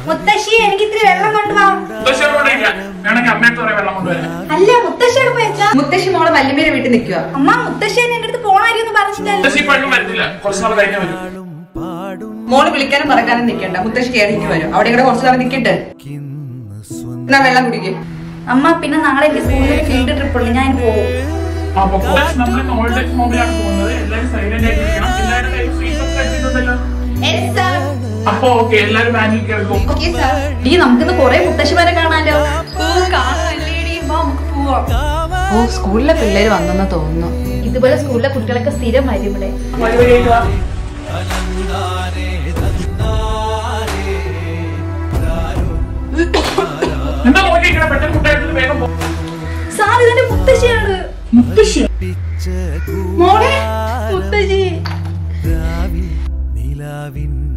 മുത്തശ്ശി എനിക്ക് ഇത്തിരി വെള്ളം കൊണ്ടുപോവാ മുത്തശ്ശിയോട് ഇല്ല വേണമെങ്കിൽ അമ്മയത്ത് പറയാം വെള്ളം കൊണ്ടുവരാൻ അല്ല മുത്തശ്ശി എവിടെ പോയച്ചാ മുത്തശ്ശി മോളെ വല്യമ്മയുടെ വീട്ടിൽ നിൽക്കുക അമ്മ മുത്തശ്ശി എന്റെ അടുത്ത് പോണായിരുന്നു പറഞ്ഞിട്ടല്ലോ മുത്തശ്ശി ഇപ്പോഴും വരുന്നില്ല കുറച്ച് നാൾ കഴിഞ്ഞേ വരും മോള് വിളിക്കാനും പറക്കാനും നിൽക്കണ്ട മുത്തശ്ശി കയറിയിട്ട് വരും അവിടെ ഇവിടെ കുറച്ച് നേരം നിൽക്കട്ടെ എന്നാ വെള്ളം കുടിക്കും അമ്മ പിന്നെ നാളെ എനിക്ക് സ്കൂളിൽ ഫീൽഡ് ട്രിപ്പ് ഉണ്ട് ഞാൻ പോകും അപ്പൊ കോച്ച് നമ്മൾ ഓൾഡ് ഏജ് ഹോമിലാണ് പോകുന്നത് എല്ലാവരും സൈലന്റ് ആയിട്ട് ഇരിക്കണം എല്ലാവരും കയ്യിൽ ഫീസ് ഒക്കെ എടുത്തിട്ടുണ്ടല്ലോ അപ്പൊ ഓക്കെ എല്ലാവരും വാനിൽ കേൾക്കും ഈ നമുക്കിന്ന് കൊറേ മുത്തശ്ശിമാരെ കാണാലോ കാണാനല്ലേടി വാ നമുക്ക് പോവാം ഓ സ്കൂളിലെ പിള്ളേര് വന്നെന്ന് തോന്നുന്നു ഇതുപോലെ സ്കൂളിലെ കുട്ടികളൊക്കെ സ്ഥിരം വരും ഇവിടെ വഴി വഴിയായിട്ട് വാ. എന്താ നോക്കിയിരിക്കണ പെട്ടെന്ന് കുട്ടിയായിട്ട് വേഗം പോ സാർ ഇതിന്റെ മുത്തശ്ശിയാണ് മുത്തശ്ശി മോളെ മുത്തശ്ശി നിലാവിൻ